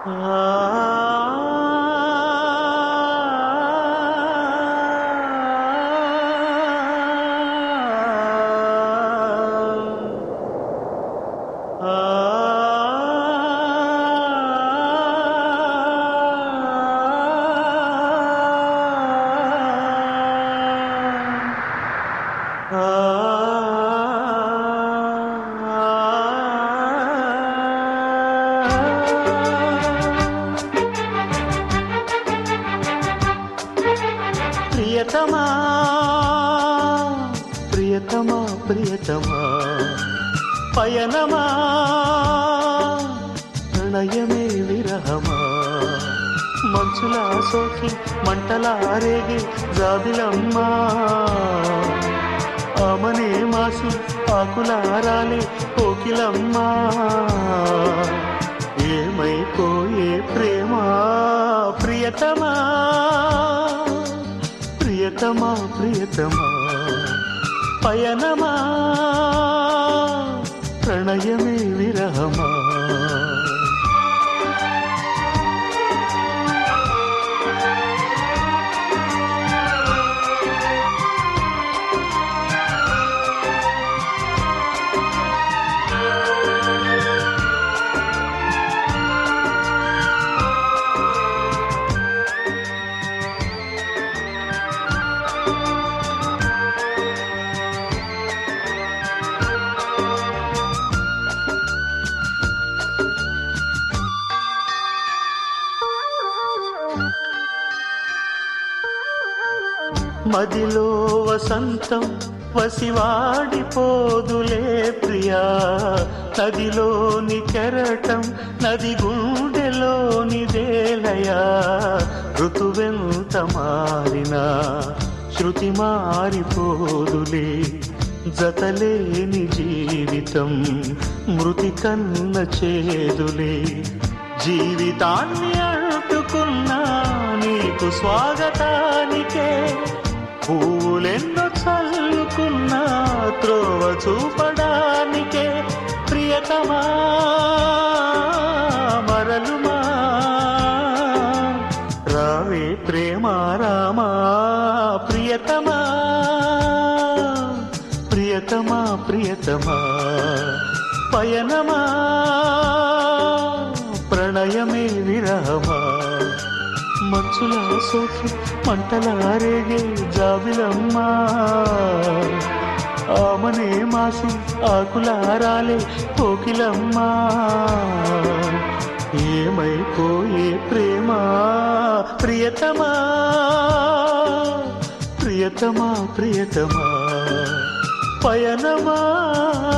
ప్రియతమా ప్రియతమా ప్రియతమా పయనమా ప్రణయమే విరహమా మంచులా సోకి మంటలా రేగి జాబిలమ్మా ఆమనే మాసి ఆకులారాలే కోకిలమ్మా ఏమైపోయే ప్రేమ ప్రియతమా ప్రియతమా ప్రియతమా పయనమా ప్రణయమే విరహమా మదిలో వసంతం వసివాడిపోదులే ప్రియా నదిలోని కెరటం నది గుండెలోని దేలయా ఋతువెంత మారినా శృతి మారిపోదులే జతలేని జీవితం మృతి కన్న చేదులే జీవితాన్ని అంటుకున్నా నీకు స్వాగతానికే పూలెన్నో చల్లుకున్నా త్రోవ చూపడానికే ప్రియతమా మరలుమా రావే ప్రేమ రామా ప్రియతమా ప్రియతమా ప్రియతమా పయనమా ప్రణయమే విరహమా మంచులా సోకి మంటలా రేగే జాబిలమ్మా ఆమనే మాసి ఆకులారాలే కోకిలమ్మా ఏమైపోయే ప్రేమ ప్రియతమా ప్రియతమా ప్రియతమా పయనమా